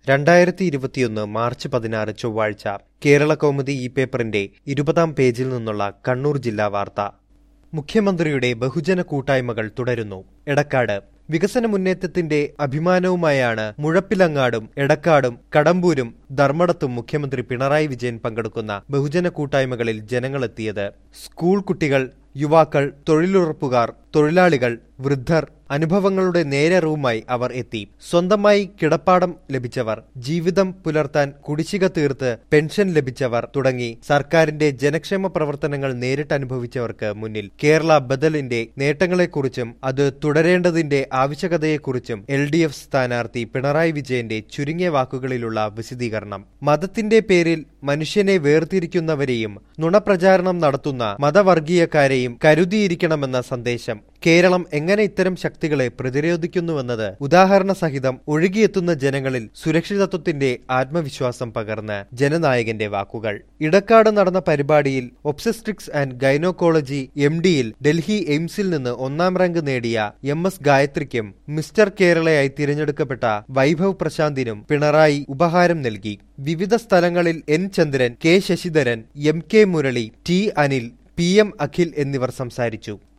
രണ്ടായിരത്തി ഇരുപത്തിയൊന്ന് മാർച്ച് പതിനാറ് ചൊവ്വാഴ്ച കേരള കൗമുദി ഈ പേപ്പറിന്റെ ഇരുപതാം പേജിൽ നിന്നുള്ള കണ്ണൂർ ജില്ലാ വാർത്ത മുഖ്യമന്ത്രിയുടെ ബഹുജന കൂട്ടായ്മകൾ തുടരുന്നു എടക്കാട് വികസന മുന്നേറ്റത്തിന്റെ അഭിമാനവുമായാണ് മുഴപ്പിലങ്ങാടും എടക്കാടും കടമ്പൂരും ധർമ്മടത്തും മുഖ്യമന്ത്രി പിണറായി വിജയൻ പങ്കെടുക്കുന്ന ബഹുജന കൂട്ടായ്മകളിൽ ജനങ്ങളെത്തിയത് സ്കൂൾ കുട്ടികൾ യുവാക്കൾ തൊഴിലുറപ്പുകാർ തൊഴിലാളികൾ വൃദ്ധർ അനുഭവങ്ങളുടെ നേരറിവുമായി അവർ എത്തി സ്വന്തമായി കിടപ്പാടം ലഭിച്ചവർ ജീവിതം പുലർത്താൻ കുടിശ്ശിക തീർത്ത് പെൻഷൻ ലഭിച്ചവർ തുടങ്ങി സർക്കാരിന്റെ ജനക്ഷേമ പ്രവർത്തനങ്ങൾ നേരിട്ട് അനുഭവിച്ചവർക്ക് മുന്നിൽ കേരള ബദലിന്റെ നേട്ടങ്ങളെക്കുറിച്ചും അത് തുടരേണ്ടതിന്റെ ആവശ്യകതയെക്കുറിച്ചും എൽ ഡി എഫ് സ്ഥാനാർത്ഥി പിണറായി വിജയന്റെ ചുരുങ്ങിയ വാക്കുകളിലുള്ള വിശദീകരണം മതത്തിന്റെ പേരിൽ മനുഷ്യനെ വേർതിരിക്കുന്നവരെയും നുണപ്രചാരണം നടത്തുന്ന മതവർഗീയക്കാരെയും കരുതിയിരിക്കണമെന്ന സന്ദേശം കേരളം എങ്ങനെ ഇത്തരം ശക്തികളെ പ്രതിരോധിക്കുന്നുവെന്നത് ഉദാഹരണ സഹിതം ഒഴുകിയെത്തുന്ന ജനങ്ങളിൽ സുരക്ഷിതത്വത്തിന്റെ ആത്മവിശ്വാസം പകർന്ന് ജനനായകന്റെ വാക്കുകൾ ഇടക്കാട് നടന്ന പരിപാടിയിൽ ഒബ്സെസ്ട്രിക്സ് ആൻഡ് ഗൈനോക്കോളജി എം ഡിയിൽ ഡൽഹി എയിംസിൽ നിന്ന് ഒന്നാം റാങ്ക് നേടിയ എം എസ് ഗായത്രിക്കും മിസ്റ്റർ കേരളയായി തിരഞ്ഞെടുക്കപ്പെട്ട വൈഭവ് പ്രശാന്തിനും പിണറായി ഉപഹാരം നൽകി വിവിധ സ്ഥലങ്ങളിൽ N Chandran K Sasidharan M K Murali T Anil P M Akhil എന്നിവർ സംസാരിച്ചു